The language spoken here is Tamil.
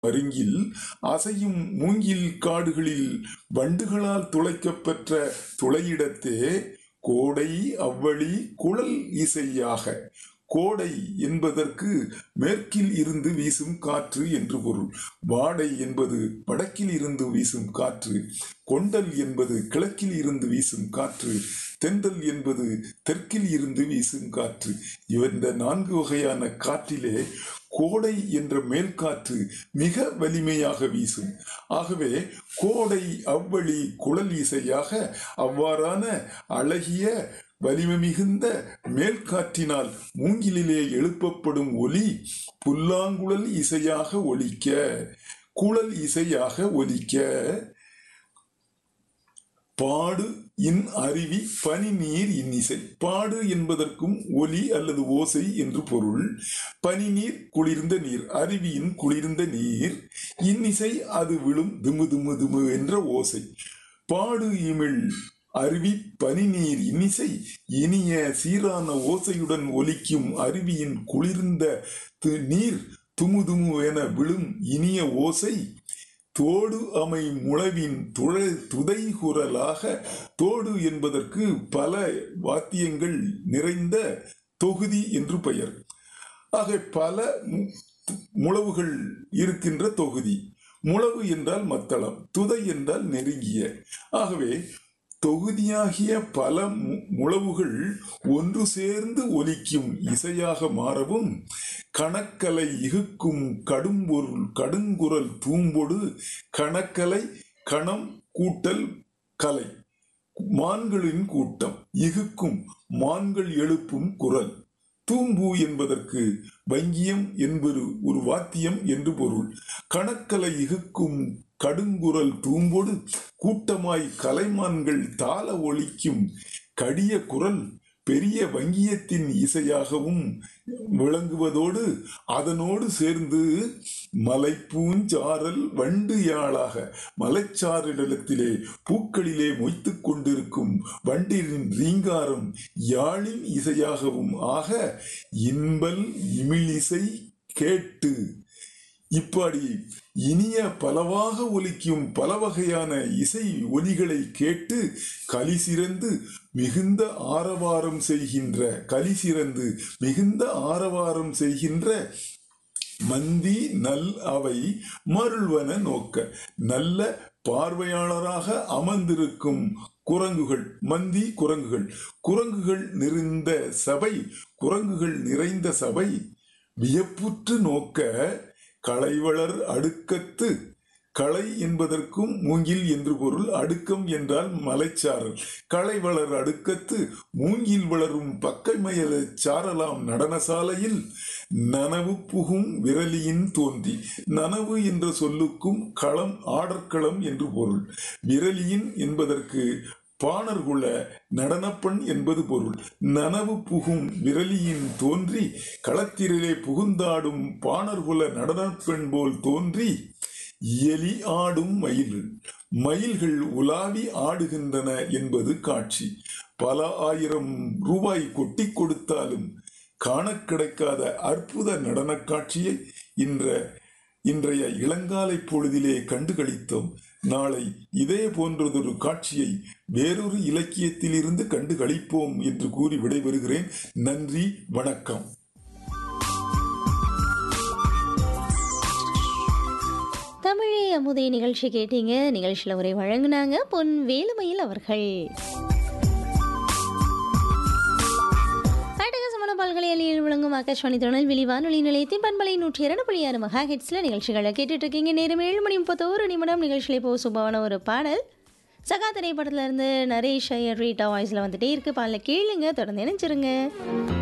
மருங்கில் அசையும் மூங்கில் காடுகளில் வண்டுகளால் துளைக்கப்பெற்ற துளையிடத்தே கோடை அவ்வழி குழல் இசையாக கோடை என்பதற்கு மேற்கில் இருந்து வீசும் காற்று என்று பொருள் வாடை என்பது வடக்கில் இருந்து வீசும் காற்று கொண்டல் என்பது கிழக்கில் இருந்து வீசும் காற்று தென்றல் என்பது தெற்கில் இருந்து வீசும் காற்று இந்த நான்கு வகையான காற்றிலே கோடை என்ற மேல்காற்று மிக வலிமையாக வீசும் ஆகவே கோடை அவ்வழி குழல் இசையாக அவ்வாறான அழகிய வலிமை மிகுந்த மேல்காற்றினால் மூங்கிலிலே எழுப்பப்படும் ஒலி புல்லாங்குழல் இசையாக ஒலிக்க குழல் இசையாக ஒலிக்க பாடு இன் அருவி பனி நீர் இன்னிசை பாடு என்பதற்கும் ஒலி அல்லது ஓசை என்று பொருள் பனி நீர் குளிர்ந்த நீர் அருவியின் குளிர்ந்த நீர் இன்னிசை அது விழும் துமு துமு துமு என்ற ஓசை பாடு இமிழ் அருவி பனிநீர் இன்னிசை இனிய சீரான ஓசையுடன் ஒலிக்கும் அருவியின் குளிர்ந்த நீர் துமு துமு என விழும் இனிய ஓசை தோடு அமை முழவின் துழ துதை குரலாக தோடு என்பதற்கு பல வாத்தியங்கள் நிறைந்த தொகுதி என்று பெயர் ஆக பல முழவுகள் இருக்கின்ற தொகுதி முழவு என்றால் மத்தளம் துதை என்றால் நெருங்கிய ஆகவே தொகுதியாகிய பல முழவுகள் ஒன்று சேர்ந்து ஒலிக்கும் இசையாக மாறவும் கணக்கலை இகுக்கும் கடும் பொருள் கடுங்குரல் தூம்பொடு கணக்கலை கணம் கூட்டல் கலை மான்களின் கூட்டம் இகுக்கும் மான்கள் எழுப்பும் குரல் தூம்பு என்பதற்கு வங்கியம் என்பது ஒரு வாத்தியம் என்று பொருள் கணக்கலை இகுக்கும் கடுங்குரல் தூம்போடு கூட்டமாய் கலைமான்கள் தாள ஒழிக்கும் கடிய குரல் பெரிய வங்கியத்தின் இசையாகவும் விளங்குவதோடு அதனோடு சேர்ந்து மலைப்பூஞ்சாரல் வண்டு யாழாக மலைச்சாரிடத்திலே பூக்களிலே மொய்த்து கொண்டிருக்கும் வண்டின் ரீங்காரம் யாழின் இசையாகவும் ஆக இன்பல் இமிழிசை கேட்டு இப்படி இனிய பலவாக ஒலிக்கும் பல வகையான இசை ஒலிகளை கேட்டு களி சிறந்து மிகுந்த ஆரவாரம் செய்கின்ற களி சிறந்து மிகுந்த ஆரவாரம் செய்கின்ற மந்தி நல் அவை மருள்வன நோக்க நல்ல பார்வையாளராக அமர்ந்திருக்கும் குரங்குகள் மந்தி குரங்குகள் குரங்குகள் நிறைந்த சபை குரங்குகள் நிறைந்த சபை வியப்புற்று நோக்க களைவளர் அடுக்கத்து களை என்பதற்கும் மூங்கில் என்று பொருள் அடுக்கம் என்றால் மலைச்சாரல் களை வளர் அடுக்கத்து மூங்கில் வளரும் பக்கைமயல சாரலாம் நடனசாலையில் நனவு புகும் விரலியின் தோன்றி நனவு என்ற சொல்லுக்கும் களம் ஆடற்களம் என்று பொருள் விரலியின் என்பதற்கு பாணர்குல நடனப்பெண் என்பது பொருள் நனவு புகும் விரலியின் தோன்றி களத்திலே புகுந்தாடும் பாணர்குல நடனப்பெண் போல் தோன்றி எலி ஆடும் மயில்கள் மயில்கள் உலாவி ஆடுகின்றன என்பது காட்சி பல ஆயிரம் ரூபாய் கொட்டி கொடுத்தாலும் காண கிடைக்காத அற்புத நடன காட்சியை இன்ற இன்றைய இளங்காலை பொழுதிலே கண்டுகளித்தோம் நாளை இதே போன்றதொரு காட்சியை வேறொரு இலக்கியத்தில் இருந்து கண்டு கழிப்போம் என்று கூறி விடைபெறுகிறேன் நன்றி வணக்கம் தமிழே அமுதை நிகழ்ச்சி கேட்டீங்க நிகழ்ச்சியில் உரை வழங்கினாங்க பொன் வேலுமையில் அவர்கள் அட்டகாசமான பல்கலையில் விளங்கும் ஆகாஷ்வாணி திருநெல்வேலி வானொலி நிலையத்தின் பண்பலை நூற்றி இரண்டு புள்ளி ஆறு மெகா ஹெட்ஸில் நிகழ்ச்சிகளை கேட்டுட்டு இருக்கீங்க நேரம் ஏழு மணி முப்பத்தோரு நிமிடம் நிகழ்ச்சியிலே போக சுபமான ஒரு பாடல் சகா திரைப்படத்துல இருந்து நரேஷ் ஐயர் ரீட்டா வாய்ஸில் வந்துட்டே இருக்கு பாடல கேளுங்க தொடர்ந்து நினைச்சிருங்க